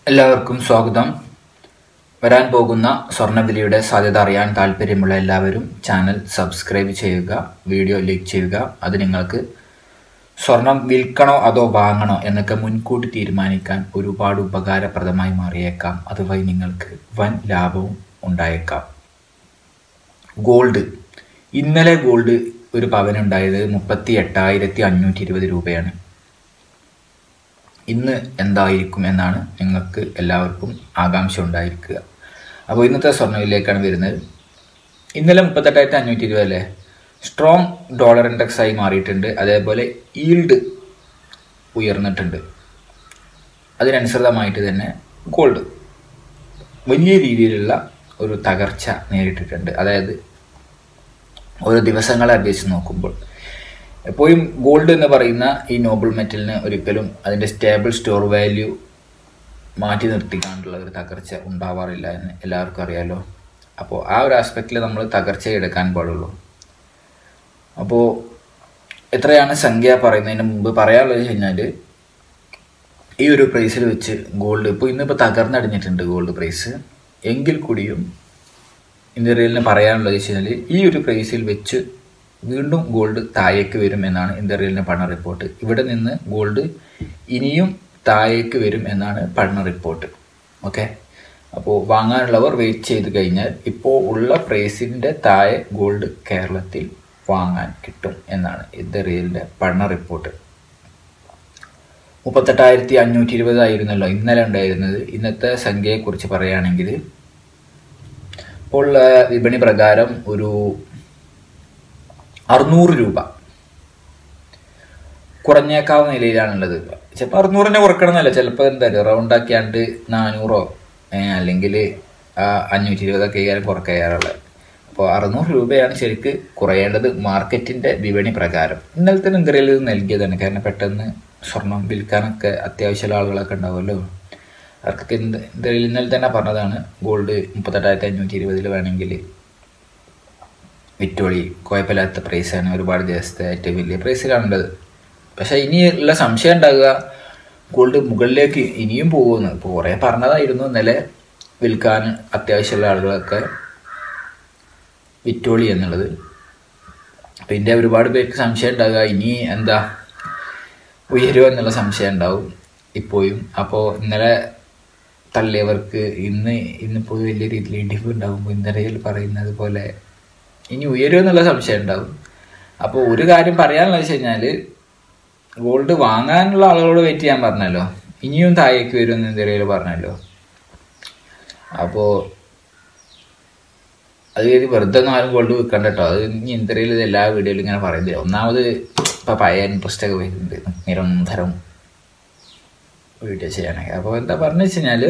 എല്ലാവർക്കും സ്വാഗതം വരാൻ പോകുന്ന സ്വർണ്ണവിലയുടെ സാധ്യത അറിയാൻ താല്പര്യമുള്ള എല്ലാവരും ചാനൽ സബ്സ്ക്രൈബ് ചെയ്യുക വീഡിയോ ലൈക്ക് ചെയ്യുക അത് നിങ്ങൾക്ക് സ്വർണം വിൽക്കണോ അതോ വാങ്ങണോ എന്നൊക്കെ മുൻകൂട്ടി തീരുമാനിക്കാൻ ഒരുപാട് ഉപകാരപ്രദമായി മാറിയേക്കാം അതുവഴി നിങ്ങൾക്ക് വൻ ലാഭവും ഉണ്ടായേക്കാം ഗോൾഡ് ഇന്നലെ ഗോൾഡ് ഒരു പവനുണ്ടായത് മുപ്പത്തി എട്ടായിരത്തി അഞ്ഞൂറ്റി ഇരുപത് രൂപയാണ് ഇന്ന് എന്തായിരിക്കും എന്നാണ് നിങ്ങൾക്ക് എല്ലാവർക്കും ആകാംക്ഷ ഉണ്ടായിരിക്കുക അപ്പോൾ ഇന്നത്തെ സ്വർണ്ണവിലേക്കാണ് വരുന്നത് ഇന്നലെ മുപ്പത്തെട്ടായിരത്തി അഞ്ഞൂറ്റി ഇരുപത് അല്ലേ സ്ട്രോങ് ഡോളർ ഇൻഡെക്സ് ആയി മാറിയിട്ടുണ്ട് അതേപോലെ ഈൽഡ് ഉയർന്നിട്ടുണ്ട് അതിനനുസൃതമായിട്ട് തന്നെ ഗോൾഡ് വലിയ രീതിയിലുള്ള ഒരു തകർച്ച നേരിട്ടിട്ടുണ്ട് അതായത് ഓരോ ദിവസങ്ങളെ അപേക്ഷിച്ച് നോക്കുമ്പോൾ എപ്പോഴും ഗോൾഡ് എന്ന് പറയുന്ന ഈ നോബിൾ മെറ്റലിന് ഒരിക്കലും അതിൻ്റെ സ്റ്റേബിൾ സ്റ്റോർ വാല്യൂ മാറ്റി നിർത്തിക്കാണ്ടുള്ള ഒരു തകർച്ച ഉണ്ടാവാറില്ല എന്ന് എല്ലാവർക്കും അറിയാലോ അപ്പോൾ ആ ഒരു ആസ്പെക്റ്റിൽ നമ്മൾ തകർച്ച എടുക്കാൻ പാടുള്ളൂ അപ്പോൾ എത്രയാണ് സംഖ്യ പറയുന്നതിന് മുമ്പ് പറയാനുള്ളത് കഴിഞ്ഞാൽ ഈ ഒരു പ്രൈസിൽ വെച്ച് ഗോൾഡ് ഇപ്പോൾ ഇന്നിപ്പോൾ തകർന്നടിഞ്ഞിട്ടുണ്ട് ഗോൾഡ് പ്രൈസ് എങ്കിൽ കൂടിയും ഇന്ത്യയിലിന് പറയാനുള്ളത് വെച്ച് കഴിഞ്ഞാൽ ഈ ഒരു പ്രൈസിൽ വെച്ച് വീണ്ടും ഗോൾഡ് താഴേക്ക് വരും എന്നാണ് ഇന്ത്യയിലിൻ്റെ പഠന റിപ്പോർട്ട് ഇവിടെ നിന്ന് ഗോൾഡ് ഇനിയും താഴേക്ക് വരും എന്നാണ് പഠന റിപ്പോർട്ട് ഓക്കെ അപ്പോൾ വാങ്ങാനുള്ളവർ വെയിറ്റ് ചെയ്ത് കഴിഞ്ഞാൽ ഇപ്പോൾ ഉള്ള പ്രൈസിൻ്റെ താഴെ ഗോൾഡ് കേരളത്തിൽ വാങ്ങാൻ കിട്ടും എന്നാണ് ഇന്ത്യയിലിൻ്റെ പഠന റിപ്പോർട്ട് മുപ്പത്തെട്ടായിരത്തി അഞ്ഞൂറ്റി ഇരുപതായിരുന്നല്ലോ ഇന്നലെ ഉണ്ടായിരുന്നത് ഇന്നത്തെ സംഖ്യയെക്കുറിച്ച് പറയുകയാണെങ്കിൽ ഇപ്പോൾ വിപണി പ്രകാരം ഒരു അറുന്നൂറ് രൂപ കുറഞ്ഞേക്കാവുന്ന നിലയിലാണുള്ളത് ചിലപ്പോൾ അറുന്നൂറിനെ കുറക്കണമെന്നല്ല ചിലപ്പോൾ എന്താ പറയുക റൗണ്ട് ആക്കിയാണ്ട് നാനൂറോ അല്ലെങ്കിൽ അഞ്ഞൂറ്റി ഇരുപതൊക്കെ കൈകാര്യം കുറയ്ക്കാറുള്ളത് അപ്പോൾ അറുന്നൂറ് രൂപയാണ് ശരിക്ക് കുറയേണ്ടത് മാർക്കറ്റിൻ്റെ വിപണി പ്രകാരം ഇന്നലത്തെ ഇന്ത്യയിൽ ഇത് നൽകിയതാണ് കാരണം പെട്ടെന്ന് സ്വർണം വിൽക്കാനൊക്കെ അത്യാവശ്യമുള്ള ആളുകളൊക്കെ ഉണ്ടാവുമല്ലോ അവർക്കൊക്കെ ഇന്ത്യയിൽ ഇന്നലെ തന്നെ പറഞ്ഞതാണ് ഗോൾഡ് മുപ്പത്തെട്ടായിരത്തി അഞ്ഞൂറ്റി ഇരുപതിൽ വേണമെങ്കിൽ വിറ്റോളി കുഴപ്പമില്ലാത്ത പ്രൈസാണ് ഒരുപാട് ദിവസത്തെ ഏറ്റവും വലിയ പ്രൈസിലാണുള്ളത് പക്ഷേ ഇനിയുള്ള സംശയം ഉണ്ടാകുക ഗോൾഡ് മുകളിലേക്ക് ഇനിയും പോകുമെന്ന് ഇപ്പോൾ കുറേ പറഞ്ഞതായിരുന്നു ഇന്നലെ വിൽക്കാൻ അത്യാവശ്യമുള്ള ആളുകളൊക്കെ വിറ്റോളി എന്നുള്ളത് അപ്പം ഇതിൻ്റെ ഒരുപാട് പേർക്ക് സംശയം ഉണ്ടാകുക ഇനി എന്താ ഉയരുമോ എന്നുള്ള സംശയം ഉണ്ടാവും ഇപ്പോഴും അപ്പോൾ ഇന്നലെ തള്ളിയവർക്ക് ഇന്ന് ഇന്നിപ്പോൾ വലിയ രീതിയിൽ ഇടിവ് ഉണ്ടാകുമ്പോൾ ഇന്നലെയിൽ പറയുന്നത് പോലെ ഇനി ഉയരുമോ എന്നുള്ള സംശയം ഉണ്ടാവും അപ്പോൾ ഒരു കാര്യം പറയാനുള്ളത് വെച്ച് കഴിഞ്ഞാൽ ഗോൾഡ് വാങ്ങാനുള്ള ആളുകളോട് വെയിറ്റ് ചെയ്യാൻ പറഞ്ഞല്ലോ ഇനിയും താഴേക്ക് വരുമെന്ന് എന്തെങ്കിലും പറഞ്ഞല്ലോ അപ്പോൾ അത് കരുതി വെറുതെ ഒന്നും ആരും ഗോൾഡ് വിൽക്കണ്ട കേട്ടോ അത് ഇനി എന്തെങ്കിലും ഇത് എല്ലാ വീഡിയോയിലും ഇങ്ങനെ പറയുന്നില്ല ഒന്നാമത് ഇപ്പം പഴയ ഇൻട്രസ്റ്റ് ഒക്കെ വരുന്നുണ്ട് നിരന്തരം വീഡിയോ ചെയ്യാനൊക്കെ അപ്പോൾ എന്താ പറഞ്ഞു വെച്ച് കഴിഞ്ഞാൽ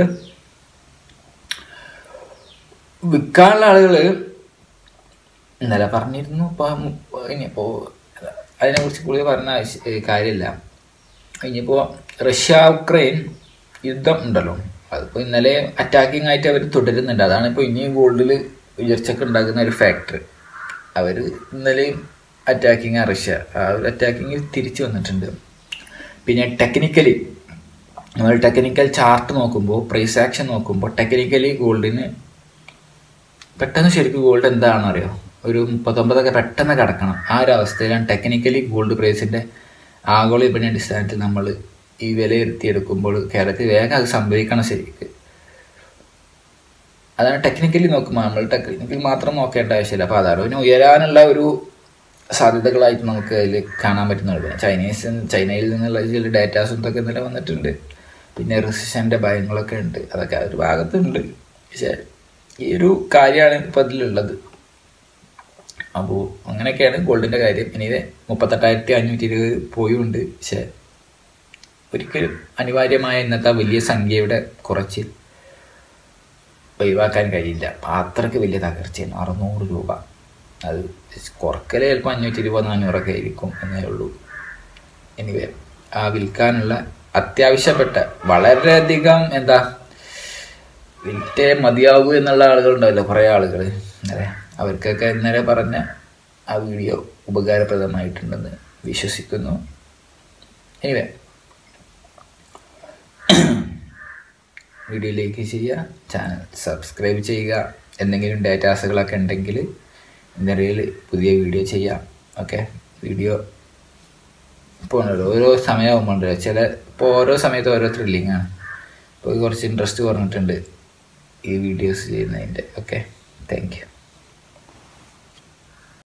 വിൽക്കാനുള്ള ആളുകൾ ഇന്നലെ പറഞ്ഞിരുന്നു ഇപ്പം ഇനിയിപ്പോൾ അതിനെക്കുറിച്ച് കൂടുതൽ പറഞ്ഞ കാര്യമില്ല ഇനിയിപ്പോൾ റഷ്യ ഉക്രൈൻ യുദ്ധം ഉണ്ടല്ലോ അതിപ്പോൾ ഇന്നലെ അറ്റാക്കിംഗ് ആയിട്ട് അവർ തുടരുന്നുണ്ട് അതാണ് ഇപ്പോൾ ഇനിയും ഗോൾഡിൽ ഉയർച്ചക്ക് ഉണ്ടാക്കുന്ന ഒരു ഫാക്ടർ അവർ ഇന്നലെയും അറ്റാക്കിങ് റഷ്യ ആ ഒരു അറ്റാക്കിങ് തിരിച്ചു വന്നിട്ടുണ്ട് പിന്നെ ടെക്നിക്കലി നമ്മൾ ടെക്നിക്കൽ ചാർട്ട് നോക്കുമ്പോൾ പ്രൈസ് ആക്ഷൻ നോക്കുമ്പോൾ ടെക്നിക്കലി ഗോൾഡിന് പെട്ടെന്ന് ശരിക്കും ഗോൾഡ് എന്താണെന്ന് അറിയോ ഒരു മുപ്പത്തൊമ്പതൊക്കെ പെട്ടെന്ന് കിടക്കണം ആ ഒരു അവസ്ഥയിലാണ് ടെക്നിക്കലി ഗോൾഡ് പ്രൈസിൻ്റെ ആഗോള വിപണി അടിസ്ഥാനത്തിൽ നമ്മൾ ഈ വിലയിരുത്തിയെടുക്കുമ്പോൾ കേരളത്തിൽ വേഗം അത് സംഭവിക്കണം ശരിക്ക് അതാണ് ടെക്നിക്കലി നോക്കുമ്പോൾ നമ്മൾ ടെക്നിക്കലി മാത്രം നോക്കേണ്ട ആവശ്യമില്ല അപ്പോൾ അതാണ് പിന്നെ ഉയരാനുള്ള ഒരു സാധ്യതകളായിട്ട് നമുക്ക് അതിൽ കാണാൻ പറ്റുന്നുള്ളൂ ചൈനീസ് ചൈനയിൽ നിന്നുള്ള ചില ഡാറ്റാസും ഇതൊക്കെ ഇന്നലെ വന്നിട്ടുണ്ട് പിന്നെ റിസഷൻ്റെ ഭയങ്ങളൊക്കെ ഉണ്ട് അതൊക്കെ ഒരു ഭാഗത്തുണ്ട് പക്ഷേ ഈ ഒരു കാര്യമാണ് ഇപ്പോൾ അതിലുള്ളത് അപ്പോൾ അങ്ങനെയൊക്കെയാണ് ഗോൾഡിൻ്റെ കാര്യം ഇനി മുപ്പത്തെട്ടായിരത്തി അഞ്ഞൂറ്റി ഇരുപത് പോയുണ്ട് പക്ഷേ ഒരിക്കലും അനിവാര്യമായ ഇന്നത്തെ വലിയ സംഖ്യയുടെ കുറച്ച് ഒഴിവാക്കാൻ കഴിയില്ല അത്രയ്ക്ക് വലിയ തകർച്ചയാണ് അറുന്നൂറ് രൂപ അത് കുറക്കല് ചിലപ്പോൾ അഞ്ഞൂറ്റി ഇരുപത് നാനൂറൊക്കെ ആയിരിക്കും എന്നേ ഉള്ളൂ എനിവേ ആ വിൽക്കാനുള്ള അത്യാവശ്യപ്പെട്ട വളരെയധികം എന്താ വിൽറ്റേ മതിയാകൂ എന്നുള്ള ആളുകളുണ്ടല്ലോ കുറേ ആളുകൾ അല്ലേ അവർക്കൊക്കെ ഇന്നലെ പറഞ്ഞ ആ വീഡിയോ ഉപകാരപ്രദമായിട്ടുണ്ടെന്ന് വിശ്വസിക്കുന്നു എനിവേ വീഡിയോ ലൈക്ക് ചെയ്യുക ചാനൽ സബ്സ്ക്രൈബ് ചെയ്യുക എന്തെങ്കിലും ഡേറ്റാസുകളൊക്കെ ഉണ്ടെങ്കിൽ ഇന്നറിയിൽ പുതിയ വീഡിയോ ചെയ്യാം ഓക്കെ വീഡിയോ ഇപ്പോൾ ഉണ്ടല്ലോ ഓരോ സമയമാകുമ്പോണ്ടല്ലോ ചില ഇപ്പോൾ ഓരോ സമയത്ത് ഓരോ ത്രില്ലിംഗ് ആണ് ഇപ്പോൾ കുറച്ച് ഇൻട്രസ്റ്റ് കുറഞ്ഞിട്ടുണ്ട് ഈ വീഡിയോസ് ചെയ്യുന്നതിൻ്റെ ഓക്കെ താങ്ക് യു